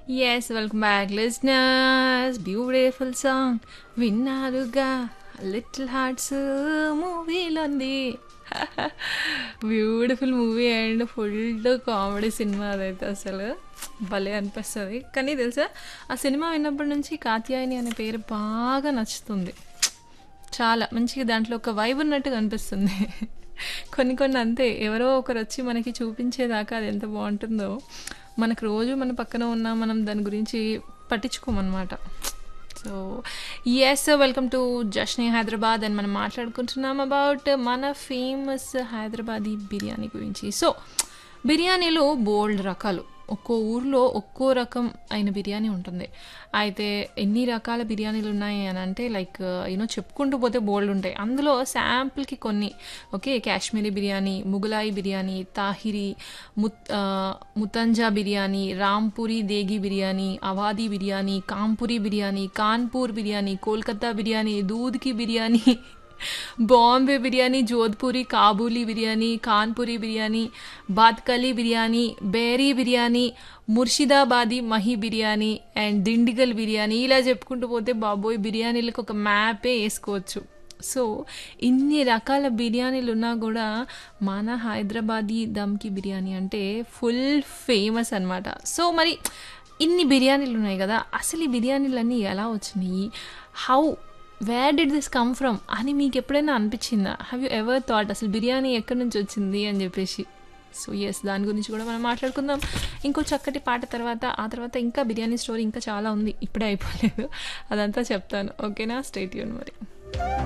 yes welcome back listeners beautiful song విన్నారుగా little hearts మూవీలోంది beautiful movie and full comedy cinema అదైతే అసలు భలే అనిపిస్తుంది కానీ తెలుసా ఆ సినిమా విన్నప్పటి నుంచి కాత్యాయని అనే పేరు బాగా నచ్చుతుంది చాలా మంచిగా దాంట్లో ఒక వైబ్ ఉన్నట్టుగా అనిపిస్తుంది కొన్ని కొన్ని అంతే ఎవరో ఒకరు వచ్చి మనకి చూపించేదాకా అది ఎంత బాగుంటుందో మనకు రోజు మన పక్కన ఉన్న మనం దాని గురించి పట్టించుకోమన్నమాట so yes welcome to Jashn-e Hyderabad అని మనం మాట్లాడుకుంటున్నాం అబౌట్ మన ఫేమస్ హైదరాబాదీ బిర్యానీ గురించి సో బిర్యానీలో బోల్డ్ రకాలు ఒక్కో ఊర్లో ఒక్కో రకం అయిన బిర్యానీ ఉంటుంది అయితే ఎన్ని రకాల బిర్యానీలు ఉన్నాయి అని అంటే లైక్ యూనో చెప్పుకుంటూ పోతే బోల్డ్ ఉంటాయి అందులో శాంపుల్కి కొన్ని ఓకే కాశ్మీరీ బిర్యానీ ముగలాయి బిర్యానీ తాహిరి ముత్ ముతంజా బిర్యానీ రాంపూరి దేగి బిర్యానీ అవాది బిర్యానీ కాంపూరి బిర్యానీ కాన్పూర్ బిర్యానీ కోల్కతా బిర్యానీ దూద్కి బిర్యానీ బాంబే బిర్యానీ జోధ్పూరి కాబూలీ బిర్యానీ కాన్పూరి బిర్యానీ బాత్కలీ బిర్యానీ బేరీ బిర్యానీ ముర్షిదాబాదీ మహి బిర్యానీ అండ్ దిండిగల్ బిర్యానీ ఇలా చెప్పుకుంటూ పోతే బాబోయ్ బిర్యానీలకు ఒక మ్యాపే వేసుకోవచ్చు సో ఇన్ని రకాల బిర్యానీలు ఉన్నా కూడా మన హైదరాబాదీ దమ్కి బిర్యానీ అంటే ఫుల్ ఫేమస్ అనమాట సో మరి ఇన్ని బిర్యానీలు ఉన్నాయి కదా అసలు ఈ బిర్యానీలన్నీ ఎలా వచ్చినాయి how where did this come from అని మీకు ఎప్పుడైనా అనిపించిందా హ్యావ్ యూ ఎవర్ థాట్ అసలు బిర్యానీ ఎక్కడి నుంచి వచ్చింది అని చెప్పేసి సో ఎస్ దాని గురించి కూడా మనం మాట్లాడుకుందాం ఇంకో చక్కటి పాట తర్వాత ఆ తర్వాత ఇంకా బిర్యానీ స్టోరీ ఇంకా చాలా ఉంది ఇప్పుడే అయిపోలేదు అదంతా చెప్తాను ఓకేనా స్టేట్ యూన్ మరి